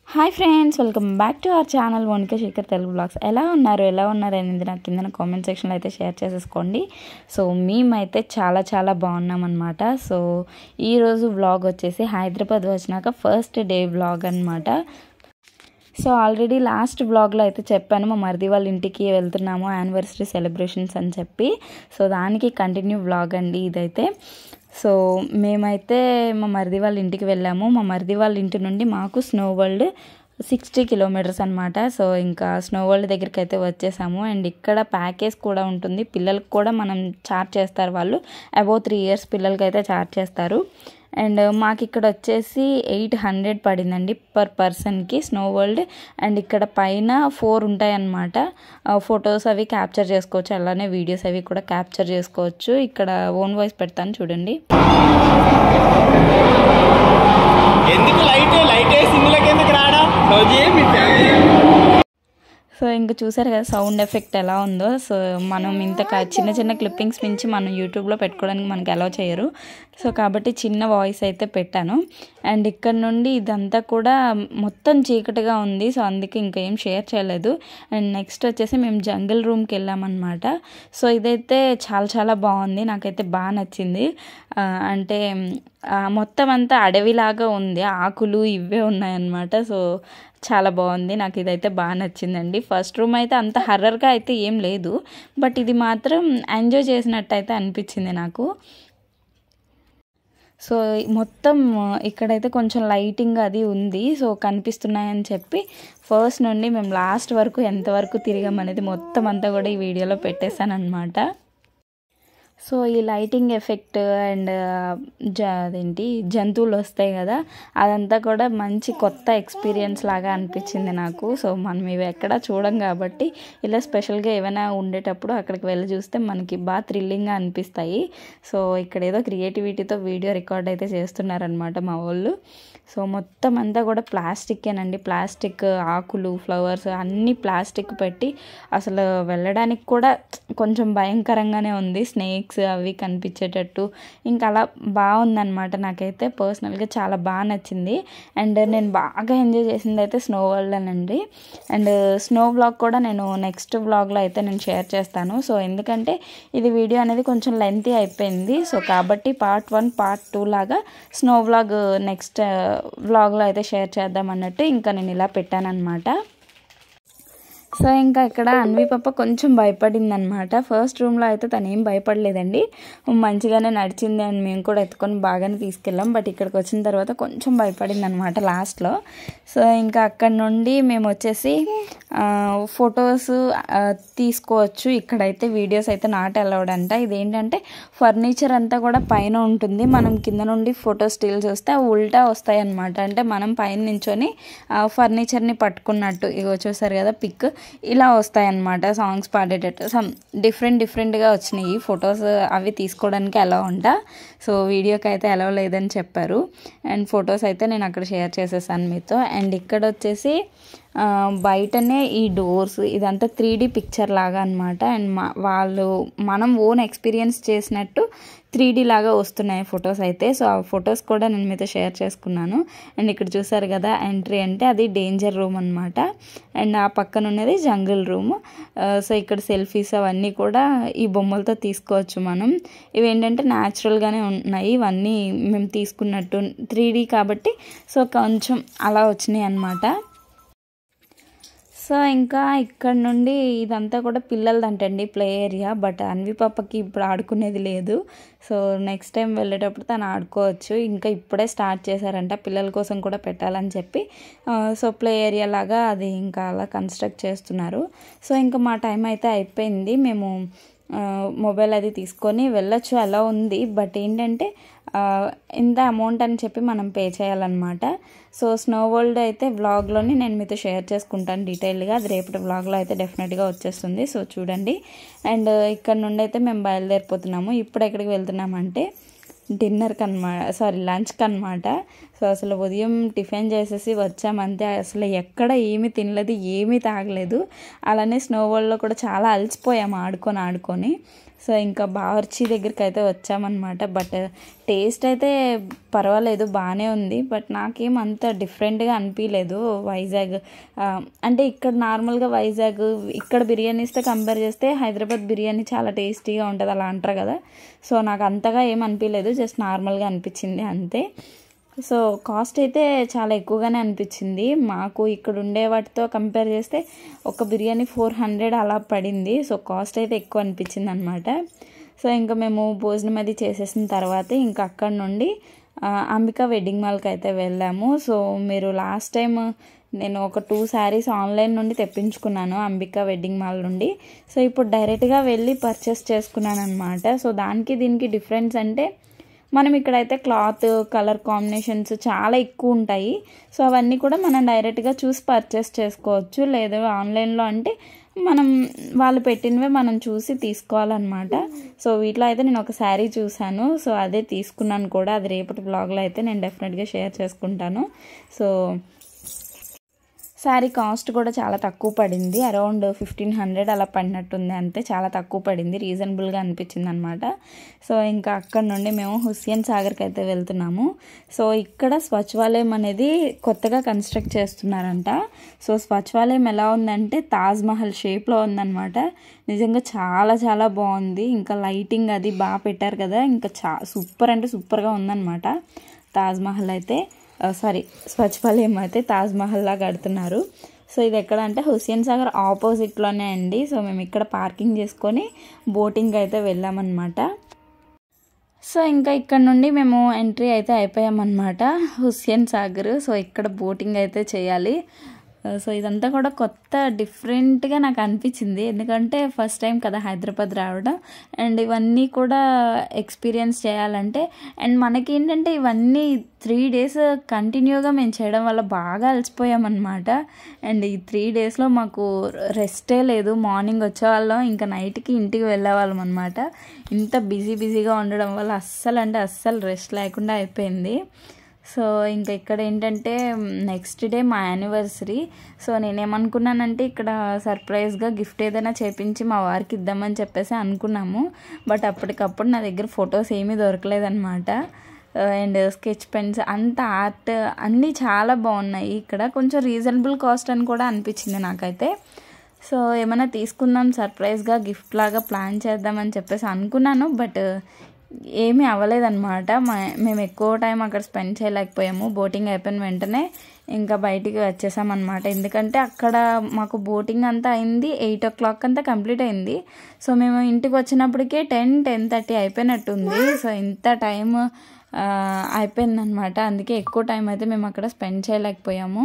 hi friends welcome back to our channel Vanika Shekhar Telugu vlogs ఎలా ఉన్నారు ఎలా ఉన్నారు అనేది నాకు కింద కామెంట్ సెక్షన్లో అయితే షేర్ చేసేసుకోండి సో మేమైతే చాలా చాలా బాగున్నాం అనమాట సో ఈరోజు వ్లాగ్ వచ్చేసి హైదరాబాద్ వచ్చినాక ఫస్ట్ డే వ్లాగ్ అనమాట సో ఆల్రెడీ లాస్ట్ బ్లాగ్లో అయితే చెప్పాను మా మరిది వాళ్ళ ఇంటికి వెళ్తున్నాము యానివర్సరీ సెలబ్రేషన్స్ అని చెప్పి సో దానికి కంటిన్యూ బ్లాగ్ అండి ఇదైతే సో మేమైతే మా మరిది వాళ్ళ ఇంటికి వెళ్ళాము మా మరిది వాళ్ళ ఇంటి నుండి మాకు స్నో వరల్డ్ సిక్స్టీ కిలోమీటర్స్ అనమాట సో ఇంకా స్నో వరల్డ్ దగ్గరికి అయితే వచ్చేసాము అండ్ ఇక్కడ ప్యాకేజ్ కూడా ఉంటుంది పిల్లలకు కూడా మనం చార్జ్ చేస్తారు వాళ్ళు అబౌవ్ త్రీ ఇయర్స్ పిల్లలకి అయితే చార్జ్ చేస్తారు అండ్ మాకు ఇక్కడ వచ్చేసి ఎయిట్ హండ్రెడ్ పడిందండి పర్ పర్సన్కి స్నో వరల్డ్ అండ్ ఇక్కడ పైన ఫోర్ ఉంటాయన్నమాట ఫొటోస్ అవి క్యాప్చర్ చేసుకోవచ్చు అలానే వీడియోస్ అవి కూడా క్యాప్చర్ చేసుకోవచ్చు ఇక్కడ ఓన్ వాయిస్ పెడతాను చూడండి ఎందుకు లైట్ లైట్ వేసి ఇందులోకి ఎందుకు రావడం రోజు మీ ఫ్యామిలీ సో ఇంకా చూసారు కదా సౌండ్ ఎఫెక్ట్ ఎలా ఉందో సో మనం ఇంత క- చిన్న చిన్న క్లిప్పింగ్స్ మించి మనం యూట్యూబ్లో పెట్టుకోవడానికి మనకి అలౌ చేయరు సో కాబట్టి చిన్న వాయిస్ అయితే పెట్టాను అండ్ ఇక్కడ నుండి ఇదంతా కూడా మొత్తం చీకటిగా ఉంది సో అందుకే ఇంకా ఏం షేర్ చేయలేదు అండ్ నెక్స్ట్ వచ్చేసి మేము జంగిల్ రూమ్కి వెళ్ళామన్నమాట సో ఇదైతే చాలా చాలా బాగుంది నాకైతే బాగా నచ్చింది ఆ, అంటే ఆ, మొత్తం అంతా అడవిలాగా ఉంది ఆకులు ఇవే ఉన్నాయన్నమాట సో చాలా బాగుంది నాకు ఇదైతే బాగా నచ్చిందండి ఫస్ట్ రూమ్ అయితే అంత హర్రర్గా అయితే ఏం లేదు బట్ ఇది మాత్రం ఎంజాయ్ చేసినట్టు అయితే అనిపించింది నాకు సో మొత్తం ఇక్కడైతే కొంచెం లైటింగ్ అది ఉంది సో కనిపిస్తున్నాయని చెప్పి ఫస్ట్ నుండి మేము లాస్ట్ వరకు ఎంతవరకు తిరిగామనేది మొత్తం అంతా కూడా ఈ వీడియోలో పెట్టేశాను అనమాట సో ఈ లైటింగ్ ఎఫెక్ట్ అండ్ జ అదేంటి జంతువులు వస్తాయి కదా అదంతా కూడా మంచి కొత్త ఎక్స్పీరియన్స్ లాగా అనిపించింది నాకు సో మనం ఇవి ఎక్కడ చూడం కాబట్టి ఇలా స్పెషల్గా ఏమైనా ఉండేటప్పుడు అక్కడికి వెళ్ళి చూస్తే మనకి బాగా థ్రిల్లింగ్గా అనిపిస్తాయి సో ఇక్కడ ఏదో క్రియేటివిటీతో వీడియో రికార్డ్ అయితే చేస్తున్నారనమాట మా వాళ్ళు సో మొత్తం అంతా కూడా ప్లాస్టిక్కేనండి ప్లాస్టిక్ ఆకులు ఫ్లవర్స్ అన్నీ ప్లాస్టిక్ పెట్టి అసలు వెళ్ళడానికి కూడా కొంచెం భయంకరంగానే ఉంది స్నేక్స్ అవి కనిపించేటట్టు ఇంకా అలా బాగుందన్నమాట నాకైతే పర్సనల్గా చాలా బాగా నచ్చింది అండ్ నేను బాగా ఎంజాయ్ చేసింది అయితే స్నో వరల్డ్ అండి అండ్ స్నో బ్లాగ్ కూడా నేను నెక్స్ట్ బ్లాగ్లో అయితే నేను షేర్ చేస్తాను సో ఎందుకంటే ఇది వీడియో అనేది కొంచెం లెంతీ అయిపోయింది సో కాబట్టి పార్ట్ వన్ పార్ట్ టూ లాగా స్నో బ్లాగ్ నెక్స్ట్ వ్లాగ్లో అయితే షేర్ చేద్దాం అన్నట్టు ఇంకా నేను ఇలా పెట్టానన్నమాట సో ఇంకా ఇక్కడ అన్వి పాప కొంచెం భయపడింది అనమాట ఫస్ట్ రూమ్లో అయితే తను ఏం భయపడలేదండి మంచిగానే నడిచింది అని మేము కూడా ఎత్తుకొని బాగానే తీసుకెళ్ళాం బట్ ఇక్కడికి వచ్చిన తర్వాత కొంచెం భయపడింది అనమాట లాస్ట్లో సో ఇంకా అక్కడ నుండి మేము వచ్చేసి ఫొటోస్ తీసుకోవచ్చు ఇక్కడైతే వీడియోస్ అయితే నాట్ అలౌడ్ అంట ఇదేంటంటే ఫర్నిచర్ అంతా కూడా పైన ఉంటుంది మనం కింద నుండి ఫోటో స్టిల్స్ వస్తే అవి ఉల్టా వస్తాయి అనమాట అంటే మనం పైన నించొని ఫర్నిచర్ని పట్టుకున్నట్టు ఇగో చూసారు కదా పిక్ ఇలా వస్తాయి అనమాట సాంగ్స్ పాడేటట్టు సమ్ డిఫరెంట్ డిఫరెంట్గా వచ్చినాయి ఫొటోస్ అవి తీసుకోవడానికి ఎలా ఉంటా సో వీడియోకి అయితే ఎలా లేదని చెప్పారు అండ్ ఫొటోస్ అయితే నేను అక్కడ షేర్ చేసేసాను మీతో అండ్ ఇక్కడ వచ్చేసి ఆ, బయటనే ఈ డోర్స్ ఇదంతా త్రీ డీ పిక్చర్ లాగా అనమాట అండ్ మా వాళ్ళు మనం ఓన్ ఎక్స్పీరియన్స్ చేసినట్టు త్రీ డీ లాగా వస్తున్నాయి ఫొటోస్ అయితే సో ఆ ఫొటోస్ కూడా నేను మీతో షేర్ చేసుకున్నాను అండ్ ఇక్కడ చూసారు కదా ఎంట్రీ అంటే అది డేంజర్ రూమ్ అనమాట అండ్ ఆ పక్కన ఉన్నది జంగిల్ రూమ్ సో ఇక్కడ సెల్ఫీస్ అవన్నీ కూడా ఈ బొమ్మలతో తీసుకోవచ్చు మనం ఇవి ఏంటంటే న్యాచురల్గానే ఉన్నాయి ఇవన్నీ మేము తీసుకున్నట్టు త్రీ డీ కాబట్టి సో కొంచెం అలా వచ్చినాయి అన్నమాట సో ఇంకా ఇక్కడ నుండి ఇదంతా కూడా పిల్లలదంటండి ప్లే ఏరియా బట్ అన్వి పాపకి ఇప్పుడు ఆడుకునేది లేదు సో నెక్స్ట్ టైం వెళ్ళేటప్పుడు తను ఆడుకోవచ్చు ఇంకా ఇప్పుడే స్టార్ట్ చేశారంట పిల్లల కోసం కూడా పెట్టాలని చెప్పి ఆ, సో ప్లే ఏరియా లాగా అది ఇంకా అలా కన్స్ట్రక్ట్ చేస్తున్నారు సో ఇంకా మా టైం అయితే అయిపోయింది మేము ఆ, మొబైల్ అది తీసుకొని వెళ్ళొచ్చు అలా ఉంది బట్ ఏంటంటే ఆ, ఇంత అమౌంట్ అని చెప్పి మనం పే చేయాలన్నమాట సో స్నో వరల్డ్ అయితే వ్లాగ్లోని నేను మీతో షేర్ చేసుకుంటాను డీటెయిల్గా అది రేపటి వ్లాగ్లో అయితే డెఫినెట్గా వచ్చేస్తుంది సో చూడండి అండ్ ఇక్కడ నుండి అయితే మేము బయలుదేరిపోతున్నాము ఇప్పుడు ఎక్కడికి వెళ్తున్నామంటే డిన్నర్కి అనమాట సారీ లంచ్కి అనమాట సో అసలు ఉదయం టిఫిన్ చేసేసి వచ్చామంతే అసలు ఎక్కడ ఏమీ తినలేదు ఏమీ తాగలేదు అలానే స్నో వరల్డ్లో కూడా చాలా అలసిపోయాము ఆడుకొని ఆడుకొని సో ఇంకా బావర్చి దగ్గరికి అయితే వచ్చామన్నమాట బట్ టేస్ట్ అయితే పర్వాలేదు బాగానే ఉంది బట్ నాకేం అంత డిఫరెంట్గా అనిపించలేదు వైజాగ్ ఆ, అంటే ఇక్కడ నార్మల్గా వైజాగ్ ఇక్కడ బిర్యానీస్తో కంపేర్ చేస్తే హైదరాబాద్ బిర్యానీ చాలా టేస్టీగా ఉంటుంది అలా అంటారు కదా సో నాకు అంతగా ఏం అనిపించలేదు జస్ట్ నార్మల్గా అనిపించింది అంతే సో కాస్ట్ అయితే చాలా ఎక్కువగానే అనిపించింది మాకు ఇక్కడ ఉండే వాటితో కంపేర్ చేస్తే ఒక బిర్యానీ ఫోర్ హండ్రెడ్ అలా పడింది సో కాస్ట్ అయితే ఎక్కువ అనిపించింది అనమాట సో ఇంకా మేము భోజనం అది చేసేసిన తర్వాత ఇంకా అక్కడ నుండి ఆ, అంబికా వెడ్డింగ్ మాల్కి అయితే వెళ్ళాము సో మీరు లాస్ట్ టైం నేను ఒక టూ శారీస్ ఆన్లైన్ నుండి తెప్పించుకున్నాను అంబికా వెడ్డింగ్ మాల్ నుండి సో ఇప్పుడు డైరెక్ట్గా వెళ్ళి పర్చేస్ చేసుకున్నాను అనమాట సో దానికి దీనికి డిఫరెన్స్ అంటే మనం ఇక్కడైతే క్లాత్ కలర్ కాంబినేషన్స్ చాలా ఎక్కువ ఉంటాయి సో అవన్నీ కూడా మనం డైరెక్ట్గా చూసి పర్చేస్ చేసుకోవచ్చు లేదు ఆన్లైన్లో అంటే మనం వాళ్ళు పెట్టినవే మనం చూసి తీసుకోవాలన్నమాట సో వీటిలో అయితే నేను ఒక శారీ చూశాను సో అదే తీసుకున్నాను కూడా అది రేపటి బ్లాగ్లో అయితే నేను డెఫినెట్గా షేర్ చేసుకుంటాను సో శారీ కాస్ట్ కూడా చాలా తక్కువ పడింది అరౌండ్ ఫిఫ్టీన్ హండ్రెడ్ అలా పడినట్టుంది అంతే చాలా తక్కువ పడింది రీజనబుల్గా అనిపించింది అనమాట సో ఇంకా అక్కడ నుండి మేము హుస్సేన్ సాగర్కి అయితే వెళ్తున్నాము సో ఇక్కడ స్వచ్ఛవాలయం అనేది కొత్తగా కన్స్ట్రక్ట్ చేస్తున్నారంట సో స్వచ్ఛవాలయం ఎలా ఉందంటే తాజ్ మహల్ షేప్లో ఉందన్నమాట నిజంగా చాలా చాలా బాగుంది ఇంకా లైటింగ్ అది బాగా పెట్టారు కదా ఇంకా చా సూపర్ అంటే సూపర్గా ఉందన్నమాట తాజ్ మహల్ అయితే సారీ స్వచ్ఛపాలయం అయితే తాజ్ మహల్ లా కడుతున్నారు సో ఇది ఎక్కడ అంటే హుస్సేన్ సాగర్ ఆపోజిట్లోనే అండి సో మేము ఇక్కడ పార్కింగ్ చేసుకొని బోటింగ్ అయితే వెళ్ళామన్నమాట సో ఇంకా ఇక్కడ నుండి మేము ఎంట్రీ అయితే అయిపోయామన్నమాట హుస్సేన్ సాగర్ సో ఇక్కడ బోటింగ్ అయితే చేయాలి సో ఇదంతా కూడా కొత్త డిఫరెంట్గా నాకు అనిపించింది ఎందుకంటే ఫస్ట్ టైం కదా హైదరాబాద్ రావడం అండ్ ఇవన్నీ కూడా ఎక్స్పీరియన్స్ చేయాలంటే అండ్ మనకి ఏంటంటే ఇవన్నీ త్రీ డేస్ కంటిన్యూగా మేము చేయడం వల్ల బాగా అలసిపోయామన్నమాట అండ్ ఈ త్రీ డేస్లో మాకు రెస్టే లేదు మార్నింగ్ వచ్చేవాళ్ళం ఇంకా నైట్కి ఇంటికి వెళ్ళేవాళ్ళం అనమాట ఇంత బిజీ బిజీగా ఉండడం వల్ల అస్సలు అంటే అస్సలు రెస్ట్ లేకుండా అయిపోయింది సో ఇంకా ఇక్కడ ఏంటంటే నెక్స్ట్ డే మా యానివర్సరీ సో నేనేమనుకున్నానంటే ఇక్కడ సర్ప్రైజ్గా గిఫ్ట్ ఏదైనా చేపించి మా వారికి ఇద్దామని చెప్పేసి అనుకున్నాము బట్ అప్పటికప్పుడు నా దగ్గర ఫొటోస్ ఏమీ దొరకలేదన్నమాట అండ్ స్కెచ్ పెన్స్ అంత ఆర్ట్ అన్నీ చాలా బాగున్నాయి ఇక్కడ కొంచెం రీజనబుల్ కాస్ట్ అని కూడా అనిపించింది నాకైతే సో ఏమైనా తీసుకుందాం సర్ప్రైజ్గా గిఫ్ట్ లాగా ప్లాన్ చేద్దామని చెప్పేసి అనుకున్నాను బట్ ఏమీ అవ్వలేదన్నమాట మా మేము ఎక్కువ టైం అక్కడ స్పెండ్ చేయలేకపోయాము బోటింగ్ అయిపోయిన వెంటనే ఇంకా బయటికి వచ్చేసామన్నమాట ఎందుకంటే అక్కడ మాకు బోటింగ్ అంతా అయింది ఎయిట్ ఓ క్లాక్ అంతా కంప్లీట్ అయింది సో మేము ఇంటికి వచ్చినప్పటికే టెన్ టెన్ థర్టీ అయిపోయినట్టుంది సో ఇంత టైం అయిపోయిందనమాట అందుకే ఎక్కువ టైం అయితే మేము అక్కడ స్పెండ్ చేయలేకపోయాము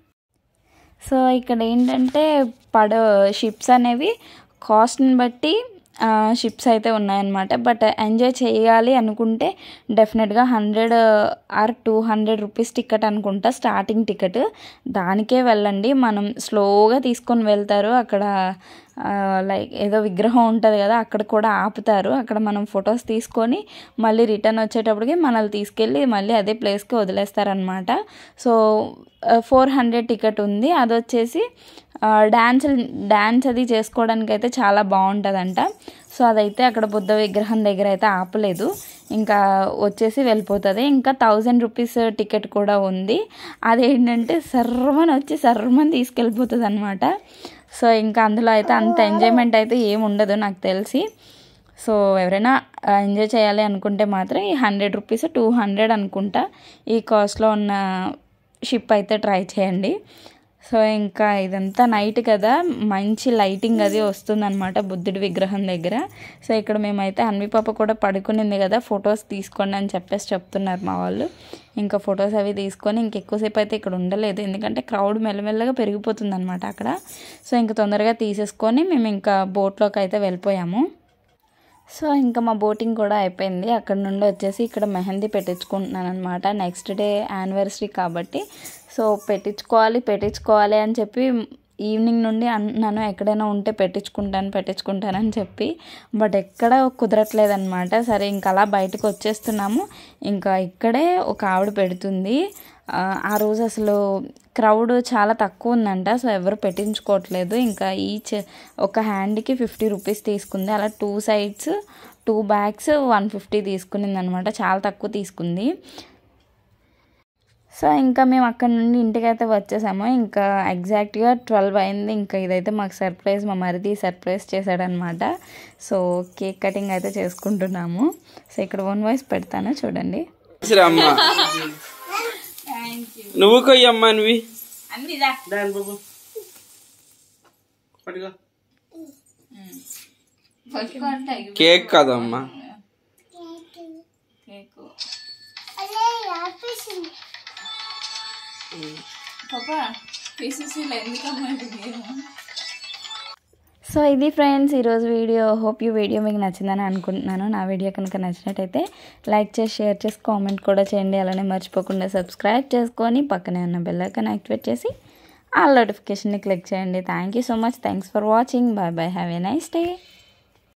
సో ఇక్కడ ఏంటంటే పడ షిప్స్ అనేవి కాస్ట్ని బట్టి షిప్స్ అయితే ఉన్నాయన్నమాట బట్ ఎంజాయ్ చేయాలి అనుకుంటే డెఫినెట్గా hundred or two hundred rupees ticket అనుకుంటా స్టార్టింగ్ టికెట్ దానికే వెళ్ళండి మనం స్లోగా తీసుకొని వెళ్తారు అక్కడ లైక్ ఏదో విగ్రహం ఉంటుంది కదా అక్కడ కూడా ఆపుతారు అక్కడ మనం ఫొటోస్ తీసుకొని మళ్ళీ రిటర్న్ వచ్చేటప్పటికి మనల్ని తీసుకెళ్ళి మళ్ళీ అదే ప్లేస్కి వదిలేస్తారనమాట సో ఫోర్ హండ్రెడ్ టికెట్ ఉంది అది వచ్చేసి డ్యాన్స్ డ్యాన్స్ అది చేసుకోవడానికి అయితే చాలా బాగుంటుందంట సో అదైతే అక్కడ బుద్ధ విగ్రహం దగ్గర అయితే ఆపలేదు ఇంకా వచ్చేసి వెళ్ళిపోతుంది ఇంకా థౌజండ్ రూపీస్ టికెట్ కూడా ఉంది అదేంటంటే సర్రమని వచ్చి సర్రమని తీసుకెళ్ళిపోతుంది అనమాట సో ఇంకా అందులో అయితే అంత ఎంజాయ్మెంట్ అయితే ఏమి ఉండదు నాకు తెలిసి సో ఎవరైనా ఎంజాయ్ చేయాలి అనుకుంటే మాత్రం ఈ హండ్రెడ్ రూపీస్ టూ హండ్రెడ్ అనుకుంటా ఈ కాస్ట్లో ఉన్న షిప్ అయితే ట్రై చేయండి సో ఇంకా ఇదంతా నైట్ కదా మంచి లైటింగ్ అది వస్తుందన్నమాట బుద్ధుడి విగ్రహం దగ్గర సో ఇక్కడ మేమైతే అన్వి పాప కూడా పడుకునింది కదా ఫొటోస్ తీసుకోండి అని చెప్పేసి చెప్తున్నారు మా వాళ్ళు ఇంకా ఫొటోస్ అవి తీసుకొని ఇంకెక్కువసేపు అయితే ఇక్కడ ఉండలేదు ఎందుకంటే క్రౌడ్ మెల్లమెల్లగా పెరిగిపోతుంది అనమాట అక్కడ సో ఇంకా తొందరగా తీసేసుకొని మేము ఇంకా బోట్లోకి అయితే వెళ్ళిపోయాము సో ఇంకా మా బోటింగ్ కూడా అయిపోయింది అక్కడ నుండి వచ్చేసి ఇక్కడ మెహందీ పెట్టించుకుంటున్నాను అనమాట నెక్స్ట్ డే యానివర్సరీ కాబట్టి సో పెట్టించుకోవాలి పెట్టించుకోవాలి అని చెప్పి ఈవినింగ్ నుండి అన్నాను ఎక్కడైనా ఉంటే పెట్టించుకుంటాను పెట్టించుకుంటానని చెప్పి బట్ ఎక్కడ కుదరట్లేదన్నమాట సరే ఇంకా అలా బయటకు వచ్చేస్తున్నాము ఇంకా ఇక్కడే ఒక ఆవిడ పెడుతుంది ఆ, ఆ రోజు అసలు క్రౌడ్ చాలా తక్కువ ఉందంట సో ఎవరు పెట్టించుకోవట్లేదు ఇంకా ఈచ్ ఒక హ్యాండ్కి ఫిఫ్టీ రూపీస్ తీసుకుంది అలా two sides two bags one fifty తీసుకునింది అనమాట చాలా తక్కువ తీసుకుంది సో ఇంకా మేము అక్కడ నుండి ఇంటికి అయితే వచ్చేసాము ఇంకా ఎగ్జాక్ట్గా ట్వెల్వ్ అయింది ఇంకా ఇదైతే మాకు సర్ప్రైజ్ మా మరిది సర్ప్రైజ్ చేశాడనమాట సో కేక్ కటింగ్ అయితే చేసుకుంటున్నాము సో ఇక్కడ వన్ వాయిస్ పెడతాను చూడండి అమ్మ నువ్వు కొయ్యి అమ్మా నువ్వు దాని బాబు పట్టుకో కేక్ కాదమ్మా సో ఇది ఫ్రెండ్స్ ఈరోజు వీడియో హోప్ యూ వీడియో మీకు నచ్చిందని అనుకుంటున్నాను నా వీడియో కనుక నచ్చినట్టయితే లైక్ చేసి షేర్ చేసి కామెంట్ కూడా చేయండి అలానే మర్చిపోకుండా సబ్స్క్రైబ్ చేసుకొని పక్కనే ఉన్న బెల్ ఐకాన్ యాక్టివేట్ చేసి ఆ నోటిఫికేషన్ని క్లిక్ చేయండి thank you so much thanks for watching bye bye have a nice day